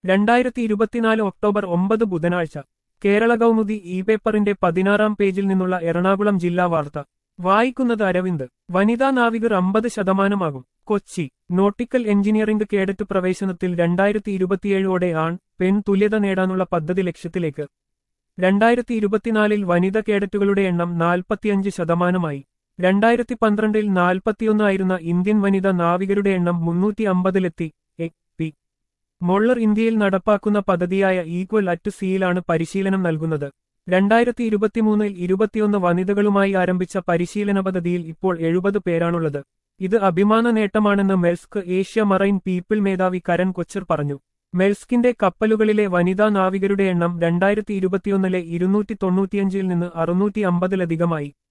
രണ്ടായിരത്തി ഇരുപത്തിനാല് ഒക്ടോബർ ഒമ്പത് ബുധനാഴ്ച കേരള കൗമുദി ഇ പേപ്പറിന്റെ പതിനാറാം പേജിൽ നിന്നുള്ള എറണാകുളം ജില്ലാ വാർത്ത വായിക്കുന്നത് അരവിന്ദ് വനിതാ നാവികർ അമ്പത് ശതമാനമാകും കൊച്ചി നോട്ടിക്കൽ എഞ്ചിനീയറിംഗ് കേഡറ്റ് പ്രവേശനത്തിൽ രണ്ടായിരത്തി ഇരുപത്തിയേഴോടെ ആൺ പെൺ തുല്യത നേടാനുള്ള പദ്ധതി ലക്ഷ്യത്തിലേക്ക് രണ്ടായിരത്തി ഇരുപത്തിനാലിൽ വനിത കേഡറ്റുകളുടെ എണ്ണം നാൽപ്പത്തിയഞ്ച് ശതമാനമായി രണ്ടായിരത്തി പന്ത്രണ്ടിൽ നാൽപ്പത്തിയൊന്നായിരുന്ന ഇന്ത്യൻ വനിത നാവികരുടെ എണ്ണം മുന്നൂറ്റി അമ്പതിലെത്തി എ പി മൊള്ളർ ഇന്ത്യയിൽ നടപ്പാക്കുന്ന പദ്ധതിയായ ഈക്വൽ അറ്റ് സിയിലാണ് പരിശീലനം നൽകുന്നത് രണ്ടായിരത്തി ഇരുപത്തിമൂന്നിൽ ഇരുപത്തിയൊന്ന് വനിതകളുമായി ആരംഭിച്ച പരിശീലന പദ്ധതിയിൽ ഇപ്പോൾ എഴുപത് പേരാണുള്ളത് ഇത് അഭിമാന നേട്ടമാണെന്ന് മെൽസ്ക് ഏഷ്യ മറൈൻ പീപ്പിൾ മേധാവി കരൺ കൊച്ചർ പറഞ്ഞു മെൽസ്കിന്റെ കപ്പലുകളിലെ വനിതാ നാവികരുടെ എണ്ണം രണ്ടായിരത്തി ഇരുപത്തിയൊന്നിലെ ഇരുന്നൂറ്റി തൊണ്ണൂറ്റിയഞ്ചിൽ നിന്ന് അറുന്നൂറ്റി അമ്പതിലധികമായി